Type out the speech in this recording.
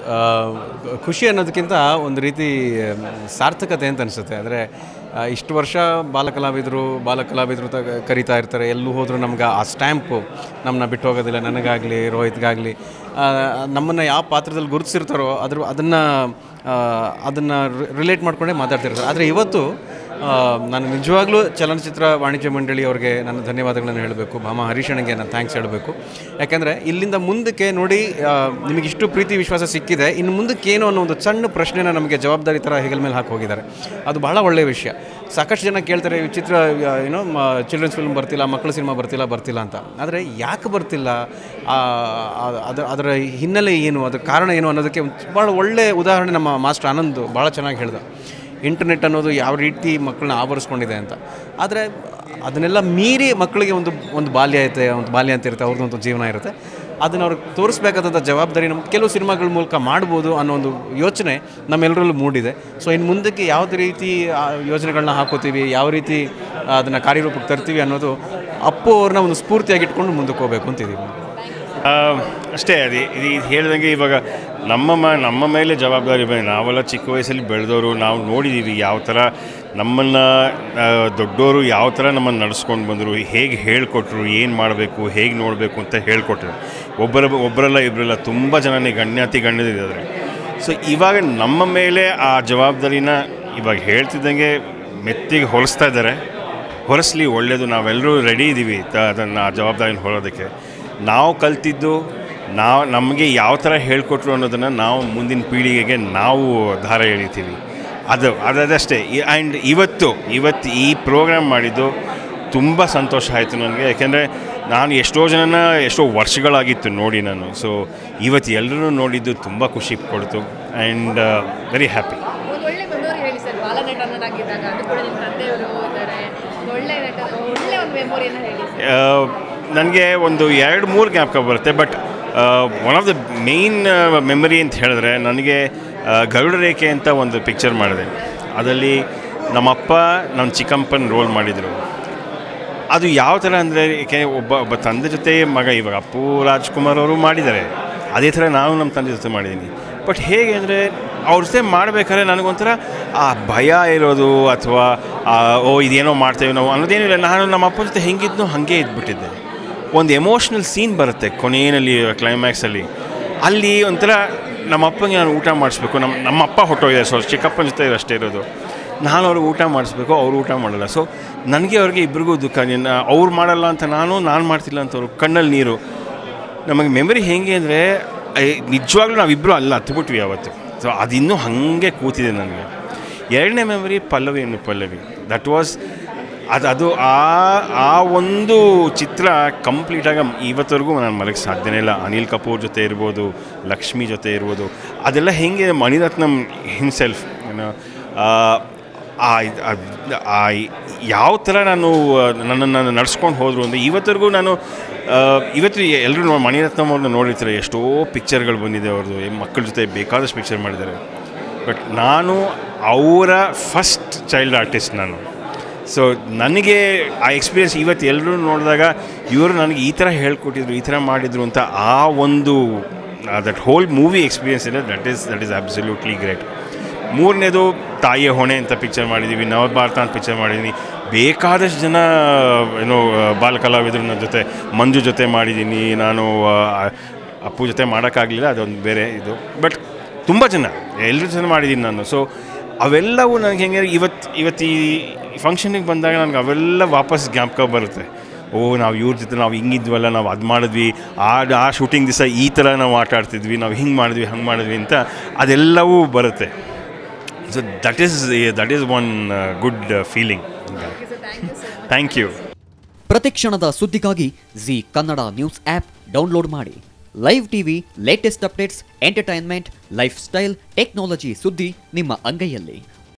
ಆ, ಖುಷಿ ಅನ್ನೋದಕ್ಕಿಂತ ಒಂದು ರೀತಿ ಮ್, ಸಾರ್ಥಕತೆ ಅಂತ ಅನಿಸುತ್ತೆ ಅಂದರೆ ಇಷ್ಟು ವರ್ಷ ಬಾಲಕಲಾವಿದರು ಬಾಲಕಲಾವಿದರು ತ ಕರಿತಾ ಇರ್ತಾರೆ ಎಲ್ಲೂ ಹೋದರೂ ನಮ್ಗೆ ಆ ಸ್ಟ್ಯಾಂಪು ನಮ್ಮನ್ನ ಬಿಟ್ಟು ಹೋಗೋದಿಲ್ಲ ನನಗಾಗಲಿ ರೋಹಿತ್ಗಾಗಲಿ ನಮ್ಮನ್ನು ಯಾವ ಪಾತ್ರದಲ್ಲಿ ಗುರುತಿಸಿರ್ತಾರೋ ಅದ್ರ ಅದನ್ನು ಅದನ್ನು ರಿಲೇಟ್ ಮಾಡ್ಕೊಂಡೇ ಮಾತಾಡ್ತಿರ್ತಾರೆ ಆದರೆ ಇವತ್ತು ಆ, ನಾನು ನಿಜವಾಗ್ಲೂ ಚಲನಚಿತ್ರ ವಾಣಿಜ್ಯ ಮಂಡಳಿ ಅವರಿಗೆ ನನ್ನ ಧನ್ಯವಾದಗಳನ್ನು ಹೇಳಬೇಕು ಭಾಮ ಹರೀಶನಿಗೆ ನಾನು ಥ್ಯಾಂಕ್ಸ್ ಹೇಳಬೇಕು ಯಾಕೆಂದರೆ ಇಲ್ಲಿಂದ ಮುಂದಕ್ಕೆ ನೋಡಿ ಆ, ನಿಮಗೆ ಇಷ್ಟು ಪ್ರೀತಿ ವಿಶ್ವಾಸ ಸಿಕ್ಕಿದೆ ಇನ್ನು ಮುಂದಕ್ಕೆ ಏನು ಅನ್ನೋ ಒಂದು ಸಣ್ಣ ಪ್ರಶ್ನೆನ ನಮಗೆ ಜವಾಬ್ದಾರಿ ಥರ ಹೆಗಲ ಮೇಲೆ ಹಾಕಿ ಹೋಗಿದ್ದಾರೆ ಅದು ಬಹಳ ಒಳ್ಳೆಯ ವಿಷಯ ಸಾಕಷ್ಟು ಜನ ಕೇಳ್ತಾರೆ ಈ ಚಿತ್ರ ಏನೋ ಚಿಲ್ಡ್ರನ್ಸ್ ಫಿಲ್ಮ್ ಬರ್ತಿಲ್ಲ ಮಕ್ಕಳ ಸಿನಿಮಾ ಬರ್ತಿಲ್ಲ ಬರ್ತಿಲ್ಲ ಅಂತ ಆದರೆ ಯಾಕೆ ಬರ್ತಿಲ್ಲ ಆ, ಆ- ಅದರ ಅದರ ಹಿನ್ನೆಲೆ ಏನು ಅದರ ಕಾರಣ ಏನು ಅನ್ನೋದಕ್ಕೆ ಒಂದು ಭಾಳ ಒಳ್ಳೆಯ ಉದಾಹರಣೆ ನಮ್ಮ ಮಾಸ್ಟರ್ ಆನಂದ್ ಭಾಳ ಚೆನ್ನಾಗಿ ಹೇಳ್ದ ಇಂಟರ್ನೆಟ್ ಅನ್ನೋದು ಯಾವ ರೀತಿ ಮಕ್ಕಳನ್ನ ಆವರಿಸ್ಕೊಂಡಿದೆ ಅಂತ ಆದರೆ ಅದನ್ನೆಲ್ಲ ಮೀರಿ ಮಕ್ಕಳಿಗೆ ಒಂದು ಒಂದು ಬಾಲ್ಯ ಐತೆ ಒಂದು ಬಾಲ್ಯ ಅಂತ ಇರುತ್ತೆ ಅವ್ರದ್ದು ಒಂದು ಜೀವನ ಇರುತ್ತೆ ಅದನ್ನು ಅವ್ರಿಗೆ ತೋರಿಸ್ಬೇಕಾದಂಥ ಜವಾಬ್ದಾರಿ ನಮ್ಮ ಕೆಲವು ಸಿನಿಮಾಗಳ ಮೂಲಕ ಮಾಡ್ಬೋದು ಅನ್ನೋ ಒಂದು ಯೋಚನೆ ನಮ್ಮೆಲ್ಲರಲ್ಲೂ ಮೂಡಿದೆ ಸೊ ಇನ್ನು ಮುಂದಕ್ಕೆ ಯಾವುದೇ ರೀತಿ ಆ ಯೋಜನೆಗಳನ್ನ ಹಾಕೋತೀವಿ ಯಾವ ರೀತಿ ಅದನ್ನು ಕಾರ್ಯರೂಪಕ್ಕೆ ತರ್ತೀವಿ ಅನ್ನೋದು ಅಪ್ಪು ಅವ್ರನ್ನ ಒಂದು ಸ್ಫೂರ್ತಿಯಾಗಿ ಇಟ್ಕೊಂಡು ಮುಂದಕ್ಕೆ ಹೋಗಬೇಕು ಅಂತಿದ್ದೀವಿ ಆ, ಅಷ್ಟೇ ಅದು ಇದು ಇದು ಹೇಳ್ದಂಗೆ ಇವಾಗ ನಮ್ಮ ಮ ನಮ್ಮ ಮೇಲೆ ಜವಾಬ್ದಾರಿ ಬೇರೆ ನಾವೆಲ್ಲ ಚಿಕ್ಕ ವಯಸ್ಸಲ್ಲಿ ಬೆಳೆದವರು ನಾವು ನೋಡಿದ್ದೀವಿ ಯಾವ ಥರ ನಮ್ಮನ್ನು ದೊಡ್ಡವರು ಯಾವ ಥರ ನಮ್ಮನ್ನು ನಡೆಸ್ಕೊಂಡು ಬಂದರು ಹೇಗೆ ಹೇಳಿಕೊಟ್ರು ಏನು ಮಾಡಬೇಕು ಹೇಗೆ ನೋಡಬೇಕು ಅಂತ ಹೇಳಿಕೊಟ್ರು ಒಬ್ಬರ ಒಬ್ಬರಲ್ಲ ಇಬ್ಬರಲ್ಲ ತುಂಬ ಜನನೇ ಗಣ್ಯಾತಿ ಗಣ್ಯರಿದ್ದಾರೆ ಸೊ ಇವಾಗ ನಮ್ಮ ಮೇಲೆ ಆ ಜವಾಬ್ದಾರಿನ ಇವಾಗ ಹೇಳ್ತಿದ್ದಂಗೆ ಮೆತ್ತಿಗೆ ಹೊಲಿಸ್ತಾ ಇದ್ದಾರೆ ಹೊರಸ್ಲಿ ಒಳ್ಳೆಯದು ನಾವೆಲ್ಲರೂ ರೆಡಿ ಇದ್ದೀವಿ ತ ಅದನ್ನು ಆ ಜವಾಬ್ದಾರಿನ ಹೊರೋದಕ್ಕೆ ನಾವು ಕಲ್ತಿದ್ದು ನಾವು ನಮಗೆ ಯಾವ ಥರ ಹೇಳ್ಕೊಟ್ರು ಅನ್ನೋದನ್ನು ನಾವು ಮುಂದಿನ ಪೀಳಿಗೆಗೆ ನಾವು ದಾರ ಎಳಿತೀವಿ ಅದು ಅದಷ್ಟೇ ಆ್ಯಂಡ್ ಇವತ್ತು ಇವತ್ತು ಈ ಪ್ರೋಗ್ರಾಮ್ ಮಾಡಿದ್ದು ತುಂಬ ಸಂತೋಷ ಆಯಿತು ನನಗೆ ಯಾಕೆಂದರೆ ನಾನು ಎಷ್ಟೋ ಜನನ ಎಷ್ಟೋ ವರ್ಷಗಳಾಗಿತ್ತು ನೋಡಿ ನಾನು ಸೊ ಇವತ್ತು ಎಲ್ಲರೂ ನೋಡಿದ್ದು ತುಂಬ ಖುಷಿ ಕೊಡ್ತು ಆ್ಯಂಡ್ ವೆರಿ ಹ್ಯಾಪಿ ಒಂದು ಒಳ್ಳೆ ಮೆಮೊರಿ ಹೇಳಿ ಸರ್ ಬಾಲನಟನಾಗಿದ್ದಾಗ ಅದು ಕೂಡ ನಿಮ್ಮ ತಂದೆಯವರು ಇದ್ದಾರೆ ಒಳ್ಳೆ ನಟ ಒಳ್ಳೆ ಒಂದು ಮೆಮೊರಿಯನ್ನು ಹೇಳಿ ಸರ್ ನನಗೆ ಒಂದು ಎರಡು ಮೂರು ಜ್ಞಾಪಕ ಬರುತ್ತೆ but one of the main memory ಅಂತ ಹೇಳಿದ್ರೆ ನನಗೆ ಆ, ಗರುಡ ರೇಖೆ ಅಂತ ಒಂದು ಪಿಕ್ಚರ್ ಮಾಡಿದೆ ಅದರಲ್ಲಿ ನಮ್ಮಪ್ಪ ನಮ್ಮ ಚಿಕ್ಕಪ್ಪನ ರೋಲ್ ಮಾಡಿದರು ಅದು ಯಾವ ಥರ ಅಂದರೆ ಏಕೆ ಒಬ್ಬ ಒಬ್ಬ ತಂದೆ ಜೊತೆ ಮಗ ಇವಾಗ ಅಪ್ಪು ರಾಜ್ಕುಮಾರ್ ಅವರು ಮಾಡಿದ್ದಾರೆ ಅದೇ ಥರ ನಾನು ನಮ್ಮ ತಂದೆ ಜೊತೆ ಮಾಡಿದ್ದೀನಿ ಬಟ್ ಹೇಗೆ ಅಂದರೆ ಅವ್ರ ಜೊತೆ ಮಾಡಬೇಕಾದ್ರೆ ನನಗೊಂಥರ ಆ ಭಯ ಇರೋದು ಅಥವಾ ಆ, ಓ ಇದೇನೋ ಮಾಡ್ತೇವೆ ನಾವು ಅನ್ನೋದೇನಿಲ್ಲ ನಾನು ನಮ್ಮ ಅಪ್ಪನ ಜೊತೆ ಹೆಂಗಿದ್ನೋ ಹಾಗೆ ಇದ್ಬಿಟ್ಟಿದ್ದೆ ಒಂದು ಎಮೋಷ್ನಲ್ ಸೀನ್ ಬರುತ್ತೆ ಕೊನೆಯಲ್ಲಿ ಕ್ಲೈಮ್ಯಾಕ್ಸಲ್ಲಿ ಅಲ್ಲಿ ಒಂಥರ ನಮ್ಮ ಅಪ್ಪನಿಗೆ ನಾನು ಊಟ ಮಾಡಿಸ್ಬೇಕು ನಮ್ಮ ನಮ್ಮ ಅಪ್ಪ ಹೊಟ್ಟೋಗಿದೆ ಸೊ ಚಿಕ್ಕಪ್ಪನ ಜೊತೆ ಅಷ್ಟೇ ಇರೋದು ನಾನು ಅವ್ರಿಗೆ ಊಟ ಮಾಡಿಸ್ಬೇಕು ಅವ್ರು ಊಟ ಮಾಡಲ್ಲ ಸೊ ನನಗೆ ಅವ್ರಿಗೆ ಇಬ್ರಿಗೂ ದುಃಖ ನಿನ್ನ ಅವ್ರು ಮಾಡಲ್ಲ ಅಂತ ನಾನು ನಾನು ಮಾಡ್ತಿಲ್ಲ ಅಂತ ಅವ್ರು ಕಣ್ಣಲ್ಲಿ ನೀರು ನಮಗೆ ಮೆಮರಿ ಹೇಗೆ ಅಂದರೆ ನಿಜವಾಗ್ಲೂ ನಾವಿಬ್ಬರು ಅಲ್ಲ ಹತ್ಬಿಟ್ವಿ ಅವತ್ತು ಸೊ ಅದಿನ್ನೂ ಹಾಗೆ ಕೂತಿದೆ ನನಗೆ ಎರಡನೇ ಮೆಮರಿ ಪಲ್ಲವಿ ಇನ್ನು ಪಲ್ಲವಿ ದಟ್ ವಾಸ್ ಅದು ಅದು ಆ ಆ ಒಂದು ಚಿತ್ರ ಕಂಪ್ಲೀಟಾಗಿ ಇವತ್ತವರೆಗೂ ನಾನು ಮಲಗಿ ಸಾಧ್ಯನೇ ಇಲ್ಲ ಅನಿಲ್ ಕಪೂರ್ ಜೊತೆ ಇರ್ಬೋದು ಲಕ್ಷ್ಮಿ ಜೊತೆ ಇರ್ಬೋದು ಅದೆಲ್ಲ ಹೆಂಗೆ ಮಣಿರತ್ನಂ ಹಿಮ್ಸೆಲ್ಫ್ ಏನೋ ಆ ಇದ್- ಅದ್- ಆ ಯಾವ ಥರ ನಾನು ನನ್ನನ್ನು ನಡ್ಸ್ಕೊಂಡು ಹೋದರು ಅಂದರೆ ಇವತ್ತರೆಗೂ ನಾನು ಆ, ಇವತ್ತು ಎಲ್ಲರೂ ಮಣಿರತ್ನಂ ಅವ್ರನ್ನ ನೋಡಿರ್ತಾರೆ ಎಷ್ಟೋ ಪಿಕ್ಚರ್ಗಳು ಬಂದಿದೆ ಅವ್ರದ್ದು ಮಕ್ಕಳ ಜೊತೆ ಬೇಕಾದಷ್ಟು ಪಿಕ್ಚರ್ ಮಾಡಿದ್ದಾರೆ ಬಟ್ ನಾನು ಅವರ ಫಸ್ಟ್ ಚೈಲ್ಡ್ ಆರ್ಟಿಸ್ಟ್ ನಾನು ಸೊ ನನಗೆ ಆ ಎಕ್ಸ್ಪೀರಿಯನ್ಸ್ ಇವತ್ತು ಎಲ್ಲರೂ ನೋಡಿದಾಗ ಇವರು ನನಗೆ ಈ ಥರ ಹೇಳ್ಕೊಟ್ಟಿದ್ರು ಈ ಥರ ಮಾಡಿದರು ಅಂತ ಆ ಒಂದು ದಟ್ ಹೋಲ್ ಮೂವಿ ಎಕ್ಸ್ಪೀರಿಯನ್ಸ್ ಇದೆ that is that is absolutely great ಮೂರನೇದು ತಾಯಿಯ ಹೊಣೆ ಅಂತ ಪಿಕ್ಚರ್ ಮಾಡಿದ್ದೀವಿ ನವಭಾರತ ಅಂತ ಪಿಕ್ಚರ್ ಮಾಡಿದ್ದೀನಿ ಬೇಕಾದಷ್ಟು ಜನ ಏನೋ ಬಾಲಕಲಾವಿದರು ನನ್ನ ಜೊತೆ ಮಂಜು ಜೊತೆ ಮಾಡಿದ್ದೀನಿ ನಾನು ಆ, ಅಪ್ಪು ಜೊತೆ ಮಾಡೋಕ್ಕಾಗಲಿಲ್ಲ ಅದೊಂದು ಬೇರೆ ಇದು ಬಟ್ ತುಂಬ ಜನ ಎಲ್ಲರ ಜೊತೆ ಮಾಡಿದ್ದೀನಿ ನಾನು ಸೊ ಅವೆಲ್ಲವೂ ನನಗೆ ಹೆಂಗೆ ಇವತ್ತು ಇವತ್ತು ಈ ಫಂಕ್ಷನಿಗೆ ಬಂದಾಗ ನನಗೆ ಅವೆಲ್ಲ ವಾಪಸ್ ಜ್ಞಾಪಕ ಬರುತ್ತೆ ಓ ನಾವು ಇವ್ರ ಜೊತೆ ನಾವು ಹಿಂಗಿದ್ವಲ್ಲ ನಾವು ಅದು ಮಾಡಿದ್ವಿ ಆ ಆ ಶೂಟಿಂಗ್ ದಿವಸ ಈ ಥರ ನಾವು ಆಟ ಆಡ್ತಿದ್ವಿ ನಾವು ಹಿಂಗೆ ಮಾಡಿದ್ವಿ ಹಂಗೆ ಮಾಡಿದ್ವಿ ಅಂತ ಅದೆಲ್ಲವೂ ಬರುತ್ತೆ so that is that is one good feeling thank you ಪ್ರತಿಕ್ಷಣದ ಸುದ್ದಿಗಾಗಿ Zee Kannada news app download ಮಾಡಿ live TV latest updates entertainment lifestyle technology ಸುದ್ದಿ ನಿಮ್ಮ ಅಂಗೈಯಲ್ಲಿ